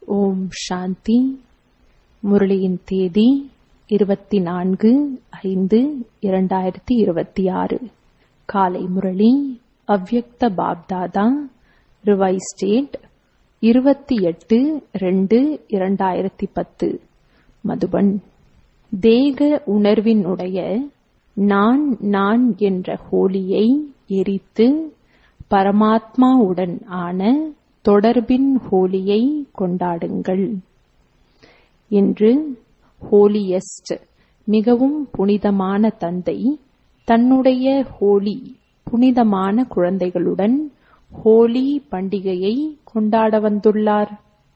ஓம் சாந்தி முரளியின் தேதி இருபத்தி நான்கு ஐந்து இரண்டாயிரத்தி இருபத்தி ஆறு காலை முரளி அவ்யக்த பாப்தாதா ரிவைஸ் ஸ்டேட் இருபத்தி எட்டு ரெண்டு இரண்டாயிரத்தி பத்து மதுபன் தேக உணர்வினுடைய நான் நான் என்ற ஹோலியை எரித்து பரமாத்மாவுடன் ஆன தொடர்பின் ஹோலியை கொண்டாடுங்கள் இன்று ஹோலியஸ்ட் மிகவும் புனிதமான தந்தை தன்னுடைய ஹோலி புனிதமான குழந்தைகளுடன் ஹோலி பண்டிகையை கொண்டாட வந்துள்ளார்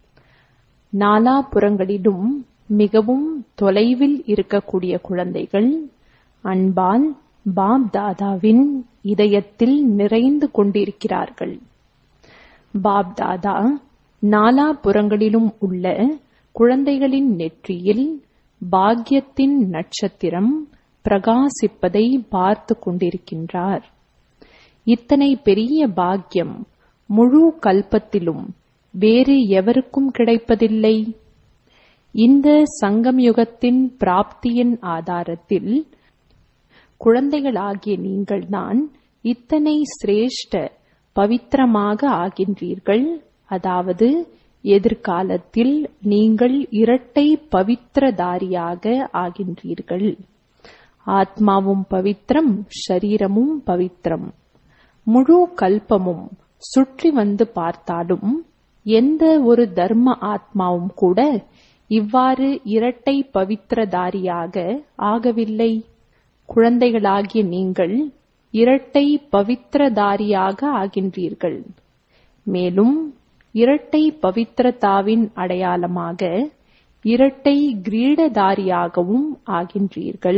நாலாபுறங்களிலும் மிகவும் தொலைவில் இருக்கக்கூடிய குழந்தைகள் அன்பால் பாப் தாதாவின் இதயத்தில் நிறைந்து கொண்டிருக்கிறார்கள் பாப் தாதா நாலாபுறங்களிலும் உள்ள குழந்தைகளின் நெற்றியில் பாக்யத்தின் நட்சத்திரம் பிரகாசிப்பதை பார்த்து கொண்டிருக்கின்றார் இத்தனை பெரிய பாக்யம் முழு கல்பத்திலும் வேறு எவருக்கும் கிடைப்பதில்லை இந்த சங்கம் யுகத்தின் பிராப்தியின் ஆதாரத்தில் குழந்தைகளாகிய நீங்கள்தான் இத்தனை சிரேஷ்ட பவித்திரமாக ஆகின்றீர்கள் அதாவது எதிர்காலத்தில் நீங்கள் இரட்டை பவித்திரதாரியாக ஆகின்றீர்கள் ஆத்மாவும் பவித்திரம் ஷரீரமும் பவித்திரம் முழு கல்பமும் சுற்றி வந்து பார்த்தாலும் எந்த ஒரு தர்ம ஆத்மாவும் கூட இவ்வாறு இரட்டை பவித்திரதாரியாக ஆகவில்லை குழந்தைகளாகிய நீங்கள் இரட்டை பவித்திரதாரியாக ஆகின்றீர்கள் மேலும் இரட்டை பவித்திரதாவின் அடையாளமாக இரட்டை கிரீடதாரியாகவும் ஆகின்றீர்கள்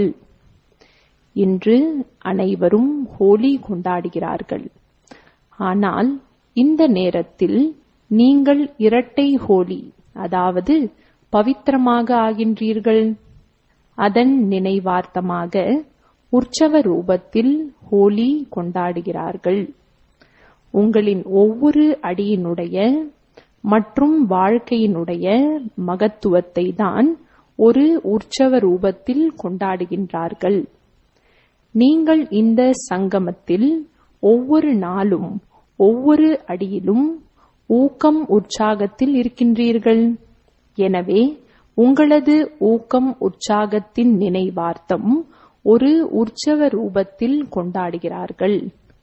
இன்று அனைவரும் ஹோலி கொண்டாடுகிறார்கள் ஆனால் இந்த நேரத்தில் நீங்கள் இரட்டை ஹோலி அதாவது பவித்திரமாக ஆகின்றீர்கள் அதன் நினைவார்த்தமாக உற்சவ ரூபத்தில் ஹோலி கொண்டாடுகிறார்கள் உங்களின் ஒவ்வொரு அடியினுடைய மற்றும் வாழ்க்கையினுடைய மகத்துவத்தை தான் ஒரு உற்சவ ரூபத்தில் கொண்டாடுகின்றார்கள் நீங்கள் இந்த சங்கமத்தில் ஒவ்வொரு நாளும் ஒவ்வொரு அடியிலும் ஊக்கம் உற்சாகத்தில் இருக்கின்றீர்கள் எனவே உங்களது ஊக்கம் உற்சாகத்தின் நினைவார்த்தம் ஒரு உற்சவ ரூபத்தில் கொண்டாடுகிறார்கள்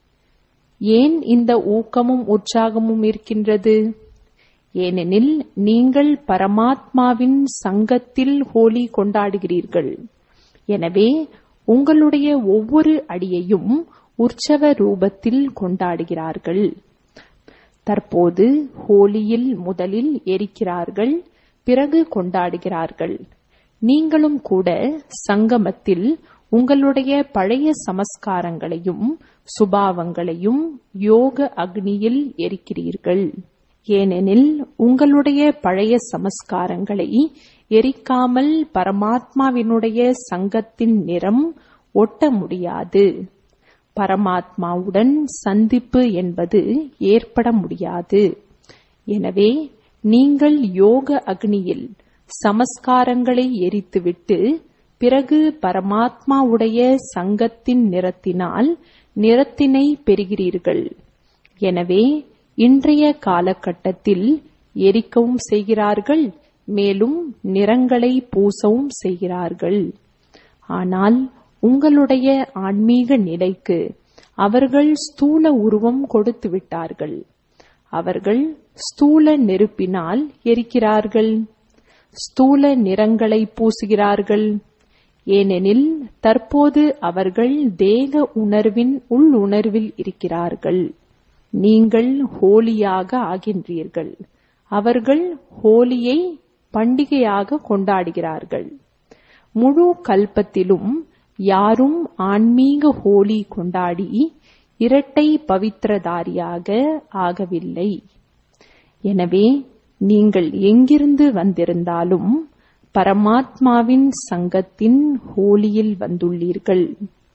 ஏன் இந்த ஊக்கமும் உற்சாகமும் இருக்கின்றது ஏனெனில் நீங்கள் பரமாத்மாவின் சங்கத்தில் ஹோலி கொண்டாடுகிறீர்கள் எனவே உங்களுடைய ஒவ்வொரு அடியையும் உற்சவ ரூபத்தில் கொண்டாடுகிறார்கள் தற்போது ஹோலியில் முதலில் எரிக்கிறார்கள் பிறகு கொண்டாடுகிறார்கள் நீங்களும் கூட சங்கமத்தில் உங்களுடைய பழைய சமஸ்காரங்களையும் சுபாவங்களையும் யோக அக்னியில் எரிக்கிறீர்கள் ஏனெனில் உங்களுடைய பழைய சமஸ்காரங்களை எரிக்காமல் பரமாத்மாவினுடைய சங்கத்தின் நிறம் ஒட்ட முடியாது பரமாத்மாவுடன் சந்திப்பு என்பது ஏற்பட முடியாது எனவே நீங்கள் யோக அக்னியில் சமஸ்காரங்களை எரித்துவிட்டு பிறகு பரமாத்மாவுடைய சங்கத்தின் நிறத்தினால் நிறத்தினை பெறுகிறீர்கள் எனவே இன்றைய காலகட்டத்தில் எரிக்கவும் செய்கிறார்கள் மேலும் நிறங்களை பூசவும் செய்கிறார்கள் ஆனால் உங்களுடைய ஆன்மீக நிலைக்கு அவர்கள் ஸ்தூல உருவம் கொடுத்து விட்டார்கள் அவர்கள் ஸ்தூல நெருப்பினால் எரிக்கிறார்கள் ஸ்தூல நிறங்களை பூசுகிறார்கள் ஏனெனில் தற்போது அவர்கள் தேக உணர்வின் உள்ளுணர்வில் இருக்கிறார்கள் நீங்கள் ஹோலியாக ஆகின்றீர்கள் அவர்கள் ஹோலியை பண்டிகையாக கொண்டாடுகிறார்கள் முழு கல்பத்திலும் யாரும் ஆன்மீக ஹோலி கொண்டாடி இரட்டை பவித்திரதாரியாக ஆகவில்லை எனவே நீங்கள் எங்கிருந்து வந்திருந்தாலும் பரமாத்மாவின் சங்கத்தின் ஹோலியில் வந்துள்ளீர்கள்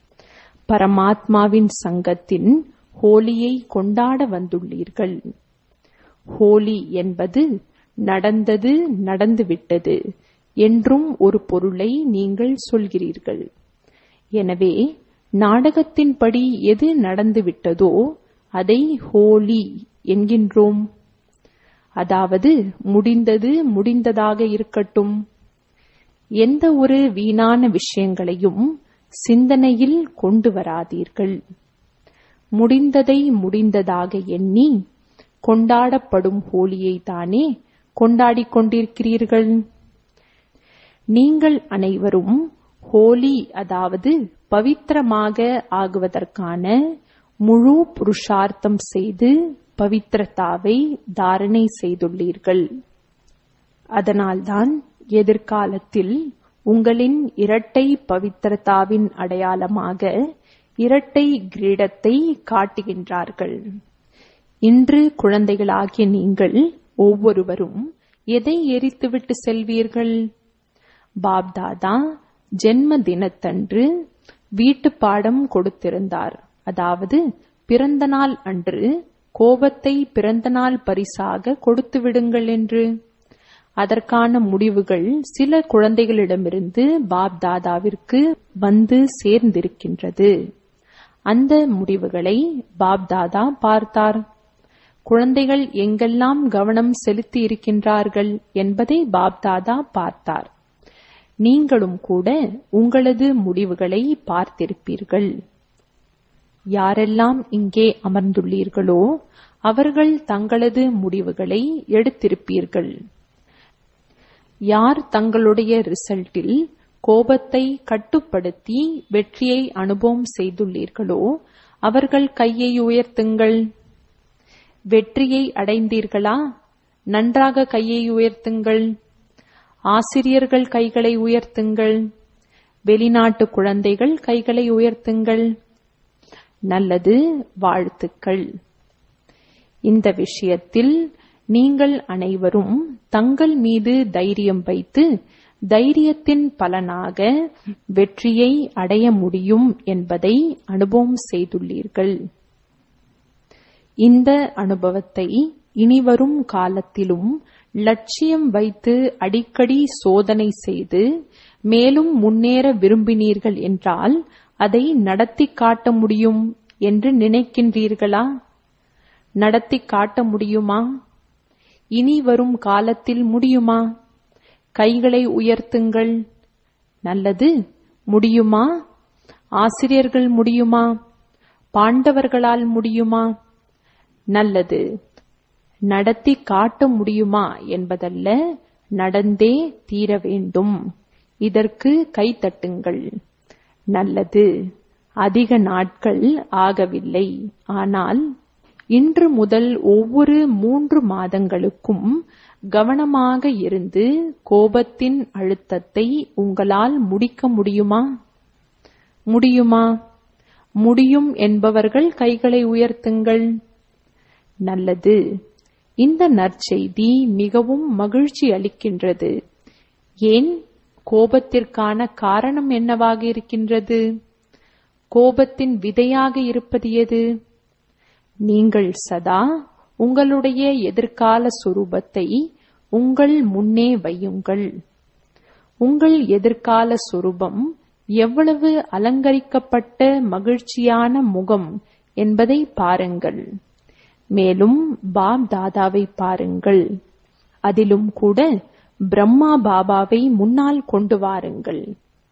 பரமாத்மாவின் சங்கத்தின் ஹோலியை கொண்டாட வந்துள்ளீர்கள் ஹோலி என்பது நடந்தது நடந்துவிட்டது என்றும் ஒரு பொருளை நீங்கள் சொல்கிறீர்கள் எனவே நாடகத்தின்படி எது நடந்துவிட்டதோ அதை ஹோலி என்கின்றோம் அதாவது முடிந்தது முடிந்ததாக இருக்கட்டும் எந்த ஒரு வீணான விஷயங்களையும் சிந்தனையில் கொண்டு வராதீர்கள் முடிந்ததை முடிந்ததாக எண்ணி கொண்டாடப்படும் ஹோலியை தானே கொண்டாடிக் கொண்டிருக்கிறீர்கள் நீங்கள் அனைவரும் ஹோலி அதாவது பவித்திரமாக ஆகுவதற்கான முழு புருஷார்த்தம் செய்து பவித்திரதாவை தாரணை செய்துள்ளீர்கள் அதனால்தான் எதிர்காலத்தில் உங்களின் இரட்டை பவித்திரதாவின் அடையாளமாக இரட்டை கிரீடத்தை காட்டுகின்றார்கள் இன்று குழந்தைகளாகிய நீங்கள் ஒவ்வொருவரும் எதை எரித்துவிட்டு செல்வீர்கள் பாப்தாதா ஜென்ம தினத்தன்று வீட்டு பாடம் கொடுத்திருந்தார் அதாவது பிறந்த நாள் அன்று கோபத்தை பிறந்த நாள் பரிசாக கொடுத்து விடுங்கள் என்று அதற்கான முடிவுகள் சில குழந்தைகளிடமிருந்து பாப் தாதாவிற்கு வந்து சேர்ந்திருக்கின்றது அந்த முடிவுகளை பாப் தாதா பார்த்தார் குழந்தைகள் எங்கெல்லாம் கவனம் செலுத்தி இருக்கின்றார்கள் என்பதை பாப் தாதா பார்த்தார் நீங்களும் கூட உங்களது முடிவுகளை பார்த்திருப்பீர்கள் யாரெல்லாம் இங்கே அமர்ந்துள்ளீர்களோ அவர்கள் தங்களது முடிவுகளை எடுத்திருப்பீர்கள் யார் தங்களுடைய ரிசல்ட்டில் கோபத்தை கட்டுப்படுத்தி வெற்றியை அனுபவம் செய்துள்ளீர்களோ அவர்கள் கையை உயர்த்துங்கள் வெற்றியை அடைந்தீர்களா நன்றாக கையை உயர்த்துங்கள் ஆசிரியர்கள் கைகளை உயர்த்துங்கள் வெளிநாட்டு குழந்தைகள் கைகளை உயர்த்துங்கள் நல்லது வாழ்த்துக்கள் இந்த விஷயத்தில் நீங்கள் அனைவரும் தங்கள் மீது தைரியம் வைத்து தைரியத்தின் பலனாக வெற்றியை அடைய முடியும் என்பதை அனுபவம் செய்துள்ளீர்கள் இந்த அனுபவத்தை இனிவரும் காலத்திலும் லட்சியம் வைத்து அடிக்கடி சோதனை செய்து மேலும் முன்னேற விரும்பினீர்கள் என்றால் அதை நடத்தி காட்ட முடியும் என்று நினைக்கின்றீர்களா நடத்தி காட்ட முடியுமா இனி வரும் காலத்தில் முடியுமா கைகளை உயர்த்துங்கள் நல்லது முடியுமா ஆசிரியர்கள் முடியுமா பாண்டவர்களால் முடியுமா நல்லது நடத்தி காட்ட முடியுமா என்பதல்ல நடந்தே தீர வேண்டும் இதற்கு கைத்தட்டுங்கள் நல்லது அதிக நாட்கள் ஆகவில்லை ஆனால் இன்று முதல் ஒவ்வொரு மூன்று மாதங்களுக்கும் கவனமாக இருந்து கோபத்தின் அழுத்தத்தை உங்களால் முடிக்க முடியுமா முடியுமா முடியும் என்பவர்கள் கைகளை உயர்த்துங்கள் நல்லது இந்த நற்செய்தி மிகவும் மகிழ்ச்சி அளிக்கின்றது ஏன் கோபத்திற்கான காரணம் என்னவாக இருக்கின்றது கோபத்தின் விதையாக இருப்பது எது நீங்கள் சதா உங்களுடைய எதிர்கால சுரூபத்தை உங்கள் முன்னே வையுங்கள் உங்கள் எதிர்கால சுரூபம் எவ்வளவு அலங்கரிக்கப்பட்ட மகிழ்ச்சியான முகம் என்பதை பாருங்கள் மேலும் பாப் தாதாவை பாருங்கள் அதிலும் கூட பிரம்மா பாபாவை முன்னால் கொண்டு வாருங்கள்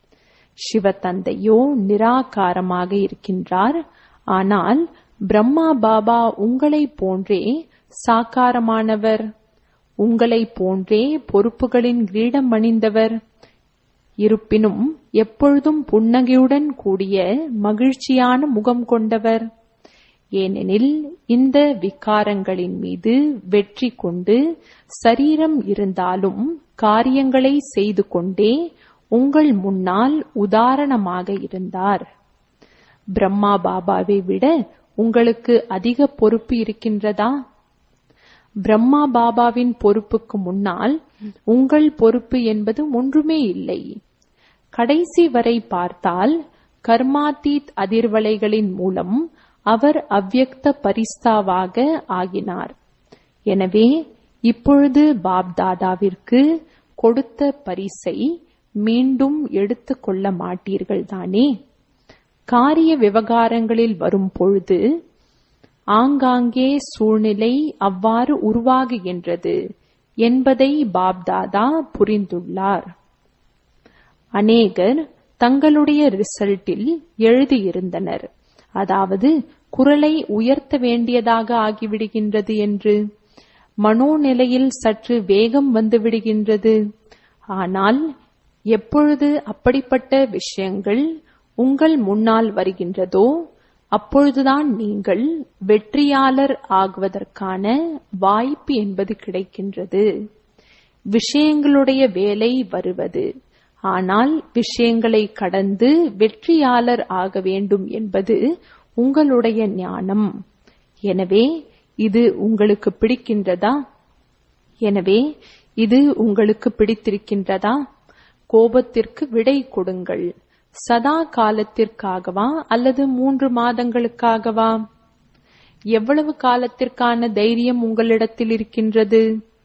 சிவத்தந்தையோ நிராகாரமாக இருக்கின்றார் ஆனால் பிரம்மா பாபா உங்களைப் போன்றே சாக்காரமானவர் உங்களைப் போன்றே பொறுப்புகளின் கிரீடம் அணிந்தவர் இருப்பினும் எப்பொழுதும் புன்னகையுடன் கூடிய மகிழ்ச்சியான முகம் கொண்டவர் ஏனெனில் இந்த விகாரங்களின் மீது வெற்றி கொண்டு சரீரம் இருந்தாலும் காரியங்களை செய்து கொண்டே உங்கள் முன்னால் உதாரணமாக இருந்தார் பிரம்மா பாபாவை விட உங்களுக்கு அதிக பொறுப்பு இருக்கின்றதா பிரம்மா பாபாவின் பொறுப்புக்கு முன்னால் உங்கள் பொறுப்பு என்பது ஒன்றுமே இல்லை கடைசி வரை பார்த்தால் கர்மாத்தீத் அதிர்வலைகளின் மூலம் அவர் அவ்யக்த பரிஸ்தாவாக ஆகினார் எனவே இப்பொழுது பாப்தாதாவிற்கு கொடுத்த பரிசை மீண்டும் எடுத்துக் கொள்ள மாட்டீர்கள் தானே காரிய விவகாரங்களில் வரும் பொழுது ஆங்காங்கே சூழ்நிலை அவ்வாறு உருவாகுகின்றது என்பதை பாப்தாதா புரிந்துள்ளார் அநேகர் தங்களுடைய ரிசல்ட்டில் எழுதியிருந்தனர் அதாவது குரலை உயர்த்த வேண்டியதாக ஆகிவிடுகின்றது என்று மனோநிலையில் சற்று வேகம் வந்துவிடுகின்றது ஆனால் எப்பொழுது அப்படிப்பட்ட விஷயங்கள் உங்கள் முன்னால் வருகின்றதோ அப்பொழுதுதான் நீங்கள் வெற்றியாளர் ஆகுவதற்கான வாய்ப்பு என்பது கிடைக்கின்றது விஷயங்களுடைய வேலை வருவது ஆனால் விஷயங்களை கடந்து வெற்றியாளர் ஆக வேண்டும் என்பது உங்களுடைய ஞானம் எனவே இது உங்களுக்கு பிடிக்கின்றதா எனவே இது உங்களுக்கு பிடித்திருக்கின்றதா கோபத்திற்கு விடை கொடுங்கள் சதா காலத்திற்காகவா அல்லது மூன்று மாதங்களுக்காகவா எவ்வளவு காலத்திற்கான தைரியம் உங்களிடத்தில் இருக்கின்றது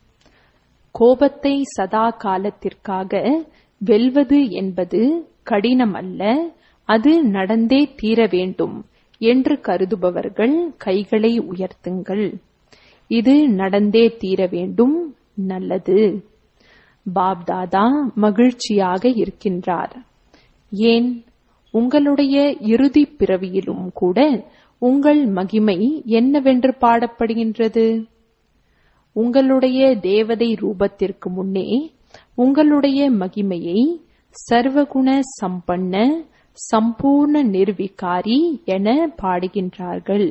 கோபத்தை சதா காலத்திற்காக வெல்வது என்பது கடினம் அல்ல அது நடந்தே தீர வேண்டும் என்று கருதுபவர்கள் கைகளை உயர்த்துங்கள் இது நடந்தே தீர வேண்டும் நல்லது பாப்தாதா மகிழ்ச்சியாக இருக்கின்றார் ஏன் உங்களுடைய இறுதி பிறவியிலும் கூட உங்கள் மகிமை என்னவென்று பாடப்படுகின்றது உங்களுடைய தேவதை ரூபத்திற்கு முன்னே உங்களுடைய மகிமையை சர்வகுண சம்பன்ன சம்பூர்ண நிர்விகாரி என பாடுகின்றார்கள்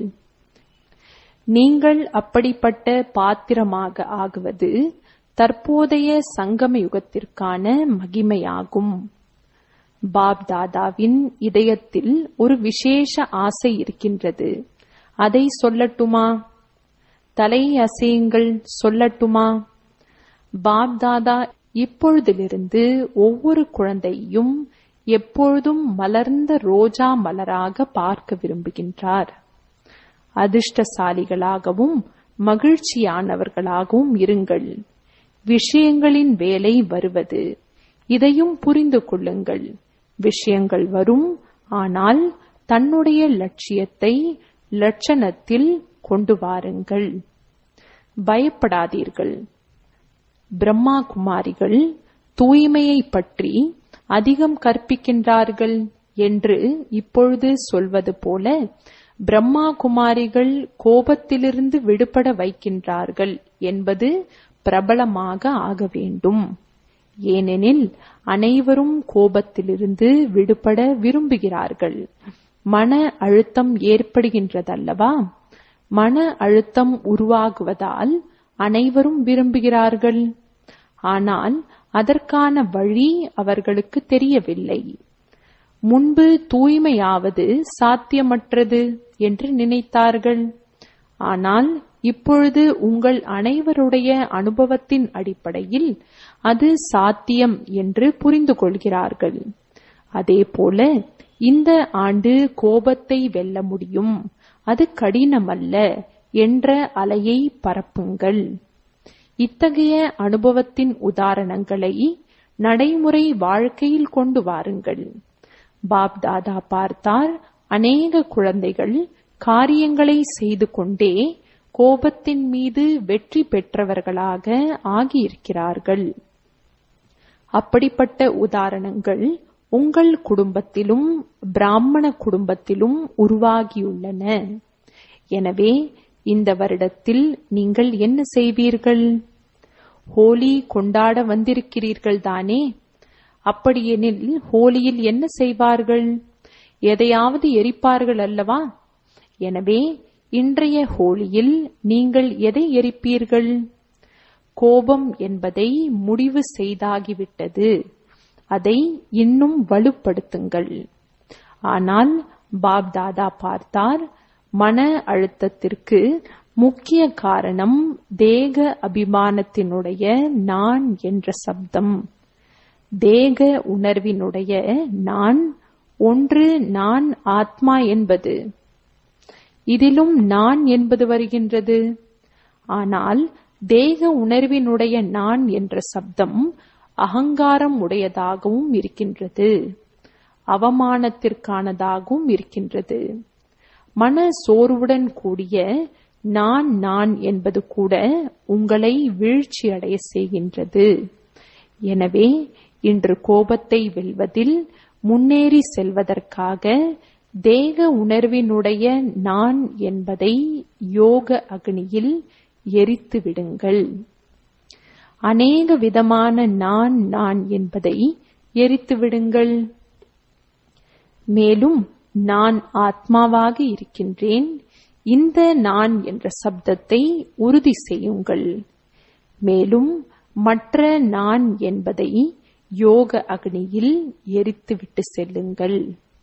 நீங்கள் அப்படிப்பட்ட பாத்திரமாக ஆகுவது தற்போதைய சங்கம யுகத்திற்கான மகிமையாகும் பாப் தாதாவின் இதயத்தில் ஒரு விசேஷ ஆசை இருக்கின்றது அதை சொல்லட்டுமா தலை அசையுங்கள் சொல்லட்டுமா பாப் தாதா இப்பொழுதிலிருந்து ஒவ்வொரு குழந்தையும் எப்பொழுதும் மலர்ந்த ரோஜா மலராக பார்க்க விரும்புகின்றார் அதிர்ஷ்டசாலிகளாகவும் மகிழ்ச்சியானவர்களாகவும் இருங்கள் விஷயங்களின் வேலை வருவது இதையும் புரிந்து கொள்ளுங்கள் விஷயங்கள் வரும் ஆனால் தன்னுடைய லட்சியத்தை லட்சணத்தில் கொண்டு வாருங்கள் பயப்படாதீர்கள் பிரம்மா குமாரிகள் தூய்மையை பற்றி அதிகம் கற்பிக்கின்றார்கள் என்று இப்பொழுது சொல்வது போல பிரம்மா குமாரிகள் கோபத்திலிருந்து விடுபட வைக்கின்றார்கள் என்பது பிரபலமாக ஆக வேண்டும் ஏனெனில் அனைவரும் கோபத்திலிருந்து விடுபட விரும்புகிறார்கள் மன அழுத்தம் ஏற்படுகின்றதல்லவா மன அழுத்தம் உருவாகுவதால் அனைவரும் விரும்புகிறார்கள் ஆனால் அதற்கான வழி அவர்களுக்கு தெரியவில்லை முன்பு தூய்மையாவது சாத்தியமற்றது என்று நினைத்தார்கள் ஆனால் இப்பொழுது உங்கள் அனைவருடைய அனுபவத்தின் அடிப்படையில் அது சாத்தியம் என்று புரிந்து கொள்கிறார்கள் அதேபோல இந்த ஆண்டு கோபத்தை வெல்ல முடியும் அது கடினமல்ல என்ற அலையை பரப்புங்கள் இத்தகைய அனுபவத்தின் உதாரணங்களை நடைமுறை வாழ்க்கையில் கொண்டு வாருங்கள் பாப் தாதா பார்த்தார் அநேக குழந்தைகள் காரியங்களை செய்து கொண்டே கோபத்தின் மீது வெற்றி பெற்றவர்களாக ஆகியிருக்கிறார்கள் அப்படிப்பட்ட உதாரணங்கள் உங்கள் குடும்பத்திலும் பிராமண குடும்பத்திலும் உருவாகியுள்ளன எனவே இந்த வருடத்தில் நீங்கள் என்ன செய்வீர்கள் ஹோலி கொண்டாட வந்திருக்கிறீர்கள் தானே அப்படியெனில் ஹோலியில் என்ன செய்வார்கள் எதையாவது எரிப்பார்கள் அல்லவா எனவே இன்றைய ஹோலியில் நீங்கள் எதை எரிப்பீர்கள் கோபம் என்பதை முடிவு செய்தாகிவிட்டது அதை இன்னும் வலுப்படுத்துங்கள் ஆனால் பாப் தாதா பார்த்தார் மன அழுத்தத்திற்கு முக்கிய காரணம் தேக அபிமானத்தினுடைய நான் என்ற சப்தம் தேக உணர்வினுடைய நான் ஒன்று நான் ஆத்மா என்பது இதிலும் நான் என்பது வருகின்றது ஆனால் தேக உணர்வினுடைய நான் என்ற சப்தம் அகங்காரம் உடையதாகவும் இருக்கின்றது அவமானத்திற்கானதாகவும் இருக்கின்றது மன சோர்வுடன் கூடிய நான் நான் என்பது கூட உங்களை வீழ்ச்சி அடைய செய்கின்றது எனவே இன்று கோபத்தை வெல்வதில் முன்னேறி செல்வதற்காக தேக உணர்வினுடைய நான் என்பதை யோக அக்னியில் எரித்து விடுங்கள் அநேக விதமான நான் நான் என்பதை எரித்து விடுங்கள் மேலும் நான் ஆத்மாவாக இருக்கின்றேன் இந்த நான் என்ற சப்தத்தை உறுதி செய்யுங்கள் மேலும் மற்ற நான் என்பதை யோக அக்னியில் எரித்துவிட்டு செல்லுங்கள்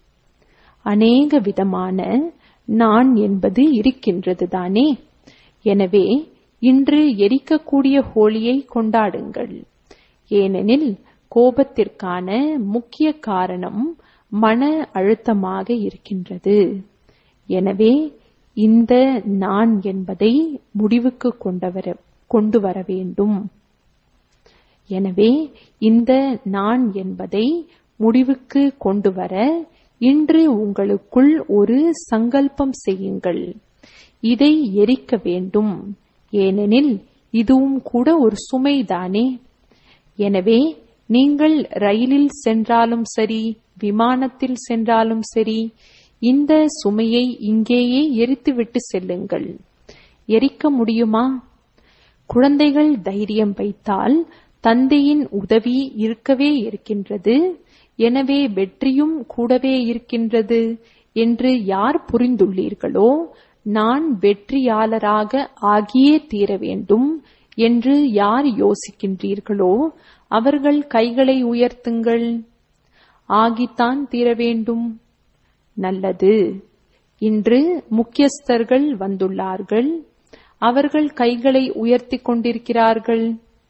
அநேக விதமான நான் என்பது இருக்கின்றது தானே எனவே இன்று எரிக்கக்கூடிய ஹோலியை கொண்டாடுங்கள் ஏனெனில் கோபத்திற்கான முக்கிய காரணம் மன அழுத்தமாக இருக்கின்றது எனவே இந்த நான் என்பதை முடிவுக்கு கொண்டவர கொண்டு வர வேண்டும் எனவே இந்த நான் என்பதை முடிவுக்கு கொண்டு வர இன்று உங்களுக்குள் ஒரு சங்கல்பம் செய்யுங்கள் இதை எரிக்க வேண்டும் ஏனெனில் இதுவும் கூட ஒரு சுமைதானே எனவே நீங்கள் ரயிலில் சென்றாலும் சரி விமானத்தில் சென்றாலும் சரி இந்த சுமையை இங்கேயே எரித்துவிட்டு செல்லுங்கள் எரிக்க முடியுமா குழந்தைகள் தைரியம் வைத்தால் தந்தையின் உதவி இருக்கவே இருக்கின்றது எனவே வெற்றியும் கூடவே இருக்கின்றது என்று யார் புரிந்துள்ளீர்களோ நான் வெற்றியாளராக ஆகியே தீர வேண்டும் என்று யார் யோசிக்கின்றீர்களோ அவர்கள் கைகளை உயர்த்துங்கள் ஆகித்தான் தீர வேண்டும் நல்லது இன்று முக்கியஸ்தர்கள் வந்துள்ளார்கள் அவர்கள் கைகளை உயர்த்திக் கொண்டிருக்கிறார்கள்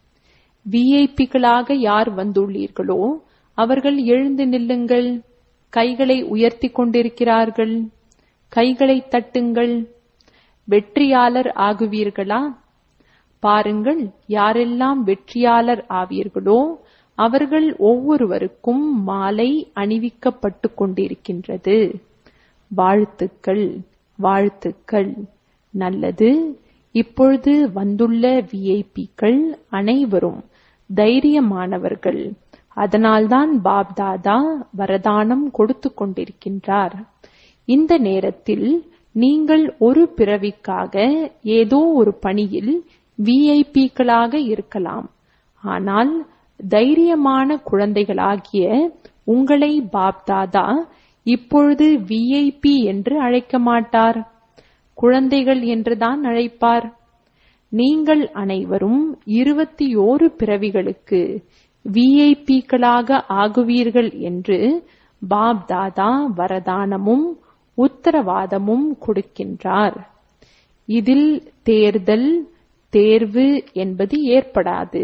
விஐபிகளாக யார் வந்துள்ளீர்களோ அவர்கள் எழுந்து நில்லுங்கள் கைகளை உயர்த்திக் கொண்டிருக்கிறார்கள் கைகளை தட்டுங்கள் வெற்றியாளர் ஆகுவீர்களா பாருங்கள் யாரெல்லாம் வெற்றியாளர் ஆவீர்களோ அவர்கள் ஒவ்வொருவருக்கும் மாலை அணிவிக்கப்பட்டு கொண்டிருக்கின்றது வாழ்த்துக்கள் வாழ்த்துக்கள் நல்லது இப்பொழுது வந்துள்ள விஐபிக்கள் அனைவரும் தைரியமானவர்கள் அதனால்தான் பாப்தாதா வரதானம் கொடுத்து கொண்டிருக்கின்றார் இந்த நேரத்தில் நீங்கள் ஒரு பிறவிக்காக ஏதோ ஒரு பணியில் விஐபிக்களாக இருக்கலாம் ஆனால் தைரியமான குழந்தைகளாகிய உங்களை பாப்தாதா இப்பொழுது விஐபி என்று அழைக்க மாட்டார் குழந்தைகள் என்றுதான் அழைப்பார் நீங்கள் அனைவரும் இருபத்தி ஓரு பிறவிகளுக்கு விஐபிக்களாக ஆகுவீர்கள் என்று பாப்தாதா வரதானமும் உத்தரவாதமும் கொடுக்கின்றார் இதில் தேர்தல் தேர்வு என்பது ஏற்படாது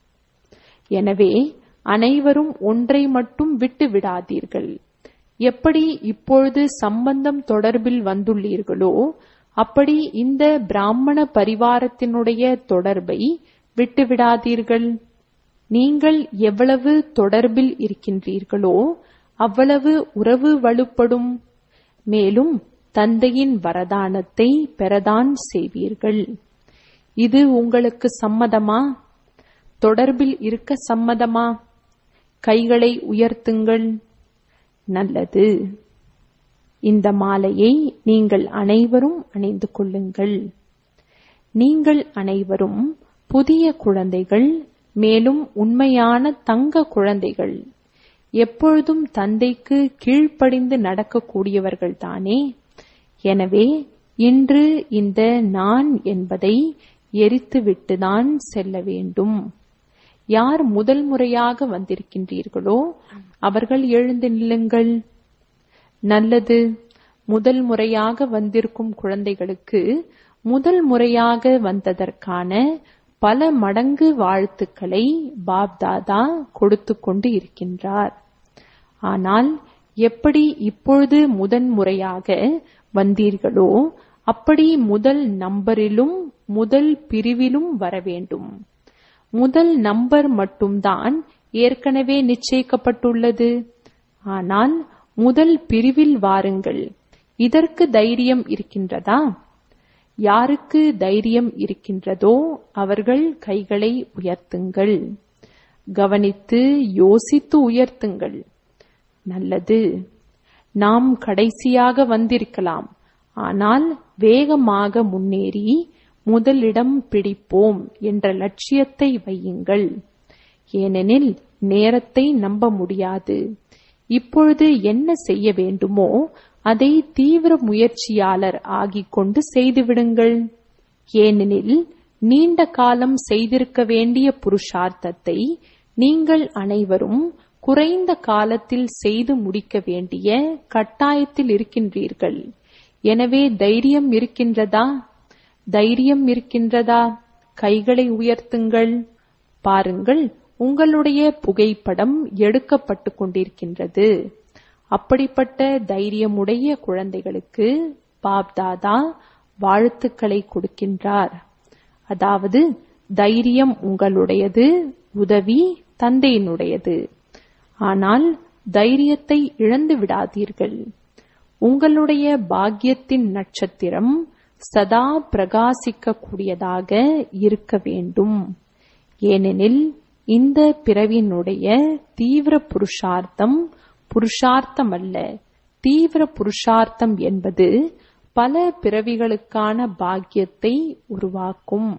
எனவே அனைவரும் ஒன்றை மட்டும் விட்டு விடாதீர்கள் எப்படி இப்பொழுது சம்பந்தம் தொடர்பில் வந்துள்ளீர்களோ அப்படி இந்த பிராமண பரிவாரத்தினுடைய தொடர்பை விட்டுவிடாதீர்கள் நீங்கள் எவ்வளவு தொடர்பில் இருக்கின்றீர்களோ அவ்வளவு உறவு வலுப்படும் மேலும் தந்தையின் வரதானத்தை பெறதான் செய்வீர்கள் இது உங்களுக்கு சம்மதமா தொடர்பில் இருக்க சம்மதமா கைகளை உயர்த்துங்கள் நல்லது இந்த மாலையை நீங்கள் அனைவரும் அணிந்து கொள்ளுங்கள் நீங்கள் அனைவரும் புதிய குழந்தைகள் மேலும் உண்மையான தங்க குழந்தைகள் எப்பொழுதும் தந்தைக்கு கீழ்ப்படிந்து நடக்கக்கூடியவர்கள் தானே எனவே இன்று இந்த நான் என்பதை எரித்துவிட்டுதான் செல்ல வேண்டும் யார் முதல் முறையாக வந்திருக்கின்றீர்களோ அவர்கள் எழுந்து நில்லுங்கள் நல்லது முதல் முறையாக வந்திருக்கும் குழந்தைகளுக்கு முதல் முறையாக வந்ததற்கான பல மடங்கு வாழ்த்துக்களை பாப்தாதா கொடுத்து கொண்டு இருக்கின்றார் ஆனால் எப்படி இப்பொழுது முதன் முறையாக வந்தீர்களோ அப்படி முதல் நம்பரிலும் முதல் பிரிவிலும் வர வேண்டும் முதல் நம்பர் மட்டும்தான் ஏற்கனவே நிச்சயிக்கப்பட்டுள்ளது ஆனால் முதல் பிரிவில் வாருங்கள் இதற்கு தைரியம் இருக்கின்றதா யாருக்கு தைரியம் இருக்கின்றதோ அவர்கள் கைகளை உயர்த்துங்கள் கவனித்து யோசித்து உயர்த்துங்கள் நல்லது நாம் கடைசியாக வந்திருக்கலாம் ஆனால் வேகமாக முன்னேறி முதலிடம் பிடிப்போம் என்ற லட்சியத்தை வையுங்கள் ஏனெனில் நேரத்தை நம்ப முடியாது இப்பொழுது என்ன செய்ய வேண்டுமோ அதை தீவிர முயற்சியாளர் ஆகிக் கொண்டு செய்துவிடுங்கள் ஏனெனில் நீண்ட காலம் செய்திருக்க வேண்டிய புருஷார்த்தத்தை நீங்கள் அனைவரும் குறைந்த காலத்தில் செய்து முடிக்க வேண்டிய கட்டாயத்தில் இருக்கின்றீர்கள் எனவே தைரியம் இருக்கின்றதா தைரியம் இருக்கின்றதா கைகளை உயர்த்துங்கள் பாருங்கள் உங்களுடைய புகைப்படம் எடுக்கப்பட்டு கொண்டிருக்கின்றது அப்படிப்பட்ட தைரியமுடைய குழந்தைகளுக்கு பாப்தாதா வாழ்த்துக்களை கொடுக்கின்றார் அதாவது தைரியம் உங்களுடையது உதவி தந்தையினுடையது ஆனால் தைரியத்தை இழந்து விடாதீர்கள் உங்களுடைய பாக்கியத்தின் நட்சத்திரம் சதா பிரகாசிக்கக்கூடியதாக இருக்க வேண்டும் ஏனெனில் இந்த பிறவியினுடைய தீவிர புருஷார்த்தம் புருஷார்த்தம் அல்ல தீவிர புருஷார்த்தம் என்பது பல பிறவிகளுக்கான பாக்கியத்தை உருவாக்கும்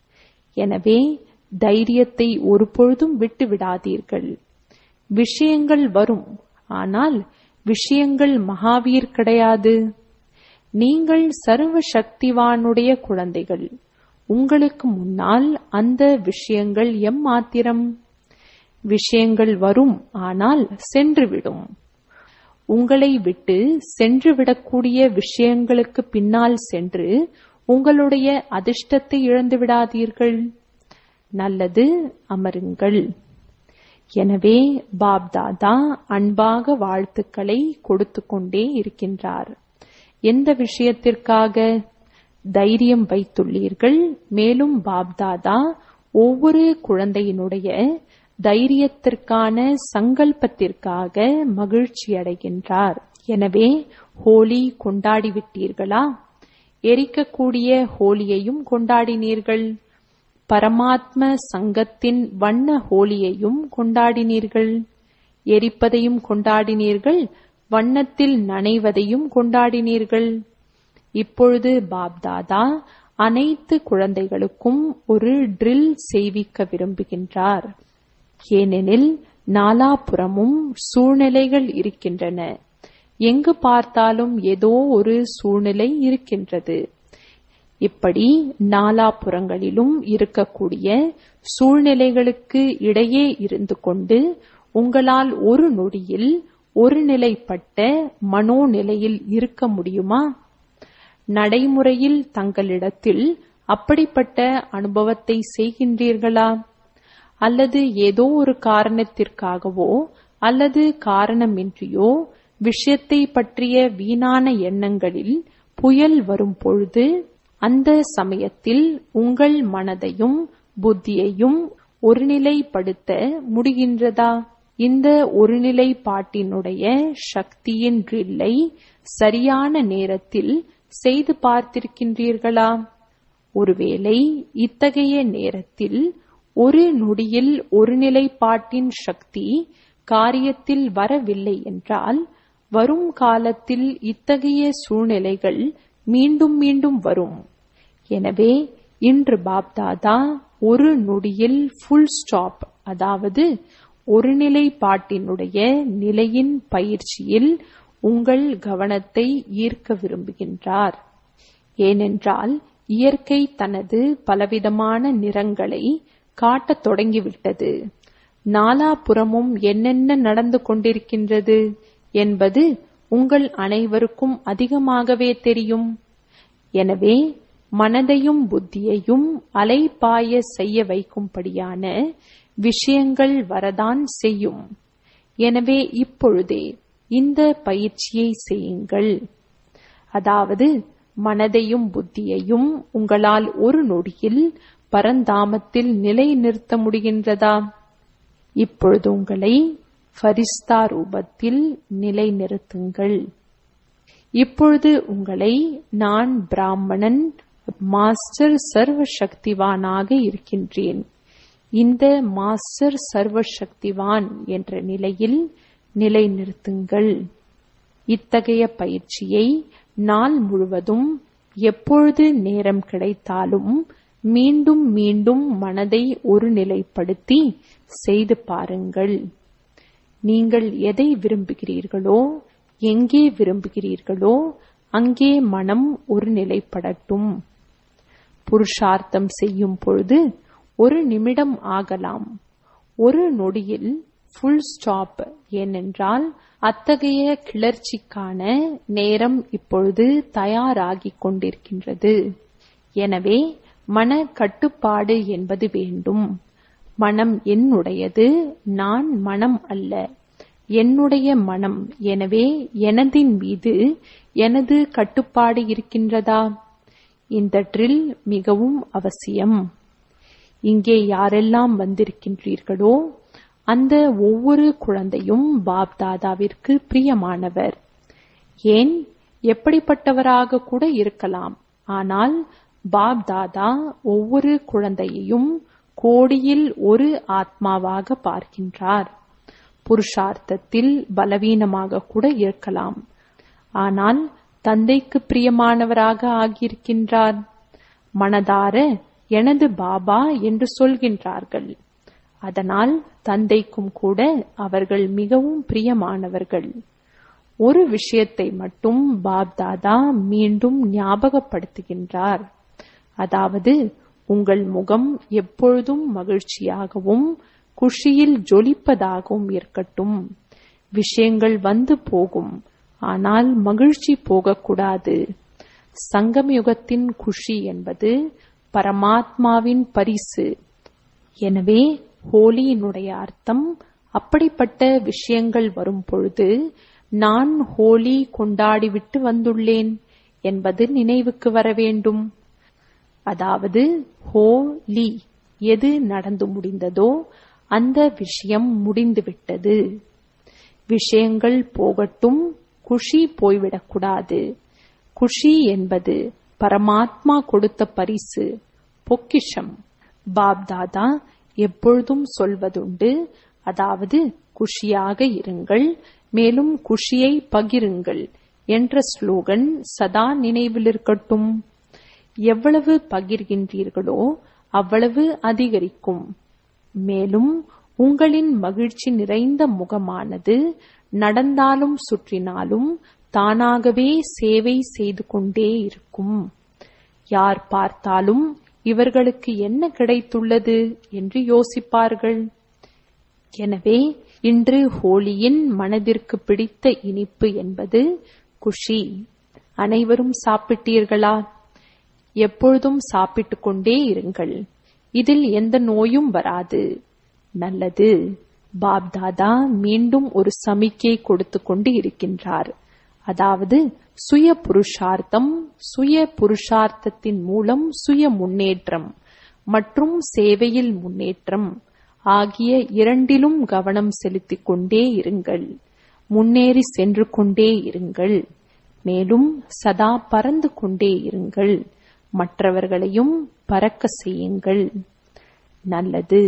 எனவே தைரியத்தை ஒருபொழுதும் விட்டு விடாதீர்கள் விஷயங்கள் வரும் ஆனால் விஷயங்கள் மகாவீர் கிடையாது நீங்கள் சர்வ சக்திவானுடைய குழந்தைகள் உங்களுக்கு முன்னால் அந்த விஷயங்கள் எம்மாத்திரம் விஷயங்கள் வரும் ஆனால் சென்றுவிடும் உங்களை விட்டு சென்றுவிடக்கூடிய விஷயங்களுக்கு பின்னால் சென்று உங்களுடைய அதிர்ஷ்டத்தை இழந்து விடாதீர்கள் நல்லது அமருங்கள் எனவே பாப்தாதா அன்பாக வாழ்த்துக்களை கொடுத்து கொண்டே இருக்கின்றார் எந்த விஷயத்திற்காக தைரியம் வைத்துள்ளீர்கள் மேலும் பாப்தாதா ஒவ்வொரு குழந்தையினுடைய தைரியத்திற்கான சங்கல்பத்திற்காக மகிழ்ச்சி அடைகின்றார் எனவே ஹோலி கொண்டாடிவிட்டீர்களா எரிக்கக்கூடிய ஹோலியையும் கொண்டாடினீர்கள் பரமாத்ம சங்கத்தின் வண்ண ஹோலியையும் கொண்டாடினீர்கள் எரிப்பதையும் கொண்டாடினீர்கள் வண்ணத்தில் நனைவதையும் கொண்டாடினீர்கள் இப்பொழுது பாப்தாதா அனைத்து குழந்தைகளுக்கும் ஒரு ட்ரில் செய்விக்க விரும்புகின்றார் ஏனெனில் நாலாபுறமும் சூழ்நிலைகள் இருக்கின்றன எங்கு பார்த்தாலும் ஏதோ ஒரு சூழ்நிலை இருக்கின்றது இப்படி நாலாபுறங்களிலும் இருக்கக்கூடிய சூழ்நிலைகளுக்கு இடையே இருந்து கொண்டு உங்களால் ஒரு நொடியில் ஒரு நிலைப்பட்ட மனோநிலையில் இருக்க முடியுமா நடைமுறையில் தங்களிடத்தில் அப்படிப்பட்ட அனுபவத்தை செய்கின்றீர்களா அல்லது ஏதோ ஒரு காரணத்திற்காகவோ அல்லது காரணமின்றியோ விஷயத்தை பற்றிய வீணான எண்ணங்களில் புயல் வரும் பொழுது அந்த சமயத்தில் உங்கள் மனதையும் புத்தியையும் ஒருநிலைப்படுத்த முடிகின்றதா இந்த ஒருநிலைப்பாட்டினுடைய சக்தியின் ட்ரில்லை சரியான நேரத்தில் செய்து பார்த்திருக்கின்றீர்களா ஒருவேளை இத்தகைய நேரத்தில் ஒரு நொடியில் ஒருநிலைப்பாட்டின் சக்தி காரியத்தில் வரவில்லை என்றால் வரும் காலத்தில் இத்தகைய சூழ்நிலைகள் மீண்டும் மீண்டும் வரும் எனவே இன்று பாப்தாதா ஒரு நொடியில் ஃபுல் ஸ்டாப் அதாவது ஒருநிலைப்பாட்டினுடைய நிலையின் பயிற்சியில் உங்கள் கவனத்தை ஈர்க்க விரும்புகின்றார் ஏனென்றால் இயற்கை தனது பலவிதமான நிறங்களை காட்டத் தொடங்கிவிட்டது நாலாபுறமும் என்னென்ன நடந்து கொண்டிருக்கின்றது என்பது உங்கள் அனைவருக்கும் அதிகமாகவே தெரியும் எனவே மனதையும் புத்தியையும் அலைபாய செய்ய வைக்கும்படியான விஷயங்கள் வரதான் செய்யும் எனவே இப்பொழுதே இந்த பயிற்சியை செய்யுங்கள் அதாவது மனதையும் புத்தியையும் உங்களால் ஒரு நொடியில் பரந்தாமத்தில் நிலை நிறுத்த முடிகின்றதா இப்பொழுது உங்களை ஃபரிஸ்தா ரூபத்தில் நிலை நிறுத்துங்கள் இப்பொழுது உங்களை நான் பிராமணன் மாஸ்டர் சர்வ சக்திவானாக இருக்கின்றேன் இந்த மாஸ்டர் சர்வ சக்திவான் என்ற நிலையில் நிலை நிறுத்துங்கள் இத்தகைய பயிற்சியை நாள் முழுவதும் எப்பொழுது நேரம் கிடைத்தாலும் மீண்டும் மீண்டும் மனதை ஒருநிலைப்படுத்தி செய்து பாருங்கள் நீங்கள் எதை விரும்புகிறீர்களோ எங்கே விரும்புகிறீர்களோ அங்கே மனம் ஒருநிலைப்படட்டும் புருஷார்த்தம் செய்யும் பொழுது ஒரு நிமிடம் ஆகலாம் ஒரு நொடியில் ஃபுல் ஸ்டாப் ஏனென்றால் அத்தகைய கிளர்ச்சிக்கான நேரம் இப்பொழுது தயாராகிக் கொண்டிருக்கின்றது எனவே மன கட்டுப்பாடு என்பது வேண்டும் மனம் என்னுடையது நான் மனம் அல்ல என்னுடைய மனம் எனவே எனதின் மீது எனது கட்டுப்பாடு இருக்கின்றதா இந்த ட்ரில் மிகவும் அவசியம் இங்கே யாரெல்லாம் வந்திருக்கின்றீர்களோ அந்த ஒவ்வொரு குழந்தையும் பாப் தாதாவிற்கு பிரியமானவர் ஏன் எப்படிப்பட்டவராக கூட இருக்கலாம் ஆனால் பாப் தாதா ஒவ்வொரு குழந்தையையும் கோடியில் ஒரு ஆத்மாவாக பார்க்கின்றார் புருஷார்த்தத்தில் பலவீனமாக கூட இருக்கலாம் ஆனால் தந்தைக்கு பிரியமானவராக ஆகியிருக்கின்றார் மனதார எனது பாபா என்று சொல்கின்றார்கள் அதனால் தந்தைக்கும் கூட அவர்கள் மிகவும் பிரியமானவர்கள் ஒரு விஷயத்தை மட்டும் பாப் தாதா மீண்டும் ஞாபகப்படுத்துகின்றார் அதாவது உங்கள் முகம் எப்பொழுதும் மகிழ்ச்சியாகவும் குஷியில் ஜொலிப்பதாகவும் இருக்கட்டும் விஷயங்கள் வந்து போகும் ஆனால் மகிழ்ச்சி போகக்கூடாது சங்கமயுகத்தின் குஷி என்பது பரமாத்மாவின் பரிசு எனவே ஹோலியினுடைய அர்த்தம் அப்படிப்பட்ட விஷயங்கள் வரும் பொழுது நான் ஹோலி கொண்டாடிவிட்டு வந்துள்ளேன் என்பது நினைவுக்கு வர வேண்டும் அதாவது ஹோலி எது நடந்து முடிந்ததோ அந்த விஷயம் முடிந்துவிட்டது விஷயங்கள் போகட்டும் குஷி போய்விடக்கூடாது குஷி என்பது பரமாத்மா கொடுத்த பரிசு பொக்கிஷம் பாப்தாதா எப்பொழுதும் சொல்வதுண்டு அதாவது குஷியாக இருங்கள் மேலும் குஷியை பகிருங்கள் என்ற ஸ்லோகன் சதா நினைவில் இருக்கட்டும் எவ்வளவு பகிர்கின்றீர்களோ அவ்வளவு அதிகரிக்கும் மேலும் உங்களின் மகிழ்ச்சி நிறைந்த முகமானது நடந்தாலும் சுற்றினாலும் தானாகவே சேவை செய்து கொண்டே இருக்கும் யார் பார்த்தாலும் இவர்களுக்கு என்ன கிடைத்துள்ளது என்று யோசிப்பார்கள் எனவே இன்று ஹோலியின் மனதிற்கு பிடித்த இனிப்பு என்பது குஷி அனைவரும் சாப்பிட்டீர்களா எப்பொழுதும் சாப்பிட்டுக் கொண்டே இருங்கள் இதில் எந்த நோயும் வராது நல்லது பாப்தாதா மீண்டும் ஒரு சமிக்கை கொடுத்து கொண்டு இருக்கின்றார் அதாவது சுய புருஷார்த்தம் சுய புருஷார்த்தத்தின் மூலம் சுய முன்னேற்றம் மற்றும் சேவையில் முன்னேற்றம் ஆகிய இரண்டிலும் கவனம் செலுத்திக் கொண்டே இருங்கள் முன்னேறி சென்று கொண்டே இருங்கள் மேலும் சதா பறந்து கொண்டே இருங்கள் மற்றவர்களையும் பறக்க செய்யுங்கள் நல்லது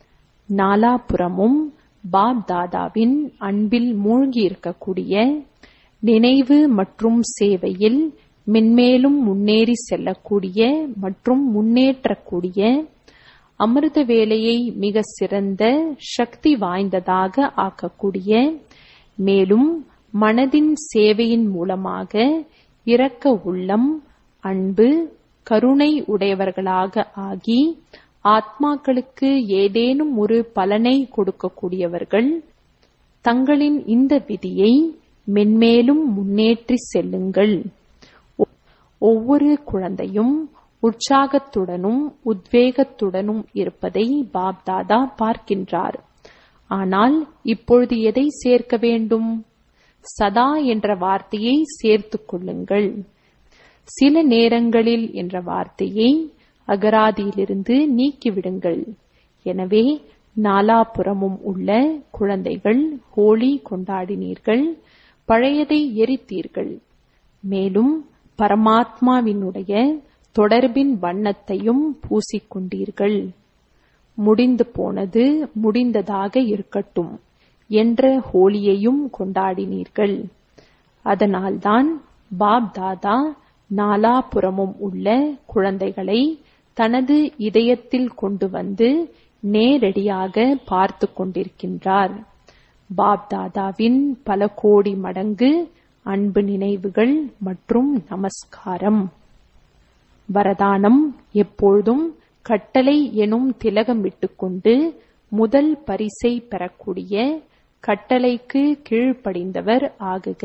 நாலாபுறமும் பாப் தாதாவின் அன்பில் மூழ்கி இருக்கக்கூடிய நினைவு மற்றும் சேவையில் மென்மேலும் முன்னேறி செல்லக்கூடிய மற்றும் முன்னேற்றக்கூடிய அமிர்த வேலையை மிக சிறந்த சக்தி வாய்ந்ததாக ஆக்கக்கூடிய மேலும் மனதின் சேவையின் மூலமாக இரக்க உள்ளம் அன்பு கருணை உடையவர்களாக ஆகி ஆத்மாக்களுக்கு ஏதேனும் ஒரு பலனை கொடுக்கக்கூடியவர்கள் தங்களின் இந்த விதியை மென்மேலும் முன்னேற்றி செல்லுங்கள் ஒவ்வொரு குழந்தையும் உற்சாகத்துடனும் உத்வேகத்துடனும் இருப்பதை பாப்தாதா பார்க்கின்றார் ஆனால் இப்பொழுது எதை சேர்க்க வேண்டும் சதா என்ற வார்த்தையை சேர்த்துக் கொள்ளுங்கள் சில நேரங்களில் என்ற வார்த்தையை அகராதியிலிருந்து நீக்கிவிடுங்கள் எனவே நாலாபுறமும் உள்ள குழந்தைகள் ஹோலி கொண்டாடினீர்கள் பழையதை எரித்தீர்கள் மேலும் பரமாத்மாவினுடைய தொடர்பின் வண்ணத்தையும் பூசிக்கொண்டீர்கள் முடிந்து போனது முடிந்ததாக இருக்கட்டும் என்ற ஹோலியையும் கொண்டாடினீர்கள் அதனால்தான் பாப் தாதா நாலாபுறமும் உள்ள குழந்தைகளை தனது இதயத்தில் கொண்டு வந்து நேரடியாக பார்த்து கொண்டிருக்கின்றார் பாப் தாதாவின் பல கோடி மடங்கு அன்பு நினைவுகள் மற்றும் நமஸ்காரம் வரதானம் எப்பொழுதும் கட்டளை எனும் திலகம் விட்டுக்கொண்டு முதல் பரிசை பெறக்கூடிய கட்டளைக்கு கீழ்ப்படிந்தவர் ஆகுக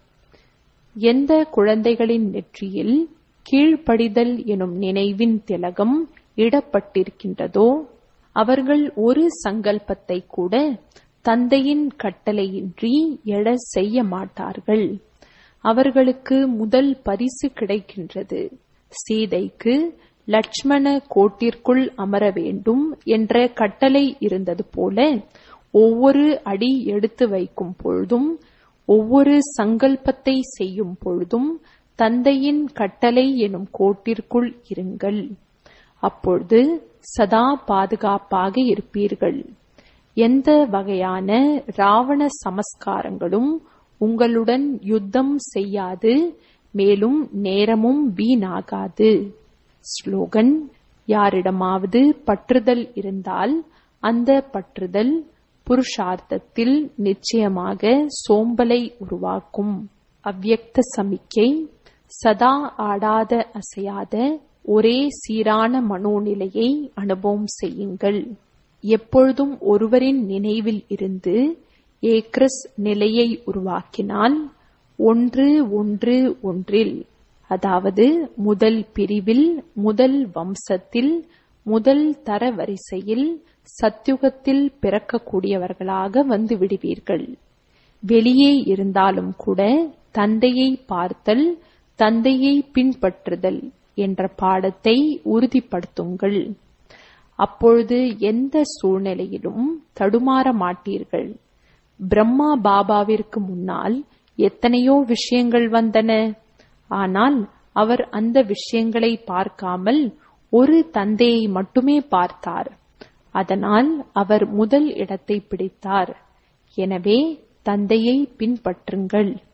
எந்த குழந்தைகளின் நெற்றியில் கீழ்ப்படிதல் எனும் நினைவின் திலகம் இடப்பட்டிருக்கின்றதோ அவர்கள் ஒரு சங்கல்பத்தை கூட தந்தையின் கட்டளையின்றி எழ செய்ய மாட்டார்கள் அவர்களுக்கு முதல் பரிசு கிடைக்கின்றது சீதைக்கு லட்சுமண கோட்டிற்குள் அமர வேண்டும் என்ற கட்டளை இருந்தது போல ஒவ்வொரு அடி எடுத்து வைக்கும் பொழுதும் ஒவ்வொரு சங்கல்பத்தை செய்யும் பொழுதும் தந்தையின் கட்டளை எனும் கோட்டிற்குள் இருங்கள் அப்பொழுது சதா பாதுகாப்பாக இருப்பீர்கள் எந்த வகையான ராவண சமஸ்காரங்களும் உங்களுடன் யுத்தம் செய்யாது மேலும் நேரமும் வீணாகாது ஸ்லோகன் யாரிடமாவது பற்றுதல் இருந்தால் அந்த பற்றுதல் புருஷார்த்தத்தில் நிச்சயமாக சோம்பலை உருவாக்கும் அவ்யக்த சமிக்கை சதா ஆடாத அசையாத ஒரே சீரான மனோநிலையை அனுபவம் செய்யுங்கள் எப்பொழுதும் ஒருவரின் நினைவில் இருந்து ஏக்ரஸ் நிலையை உருவாக்கினால் ஒன்று ஒன்று ஒன்றில் அதாவது முதல் பிரிவில் முதல் வம்சத்தில் முதல் தர வரிசையில் சத்யுகத்தில் பிறக்கக்கூடியவர்களாக வந்து விடுவீர்கள் வெளியே இருந்தாலும் கூட தந்தையை பார்த்தல் தந்தையை பின்பற்றுதல் என்ற பாடத்தை உறுதிப்படுத்துங்கள் அப்பொழுது எந்த சூழ்நிலையிலும் தடுமாற மாட்டீர்கள் பிரம்மா பாபாவிற்கு முன்னால் எத்தனையோ விஷயங்கள் வந்தன ஆனால் அவர் அந்த விஷயங்களை பார்க்காமல் ஒரு தந்தையை மட்டுமே பார்த்தார் அதனால் அவர் முதல் இடத்தை பிடித்தார் எனவே தந்தையை பின்பற்றுங்கள்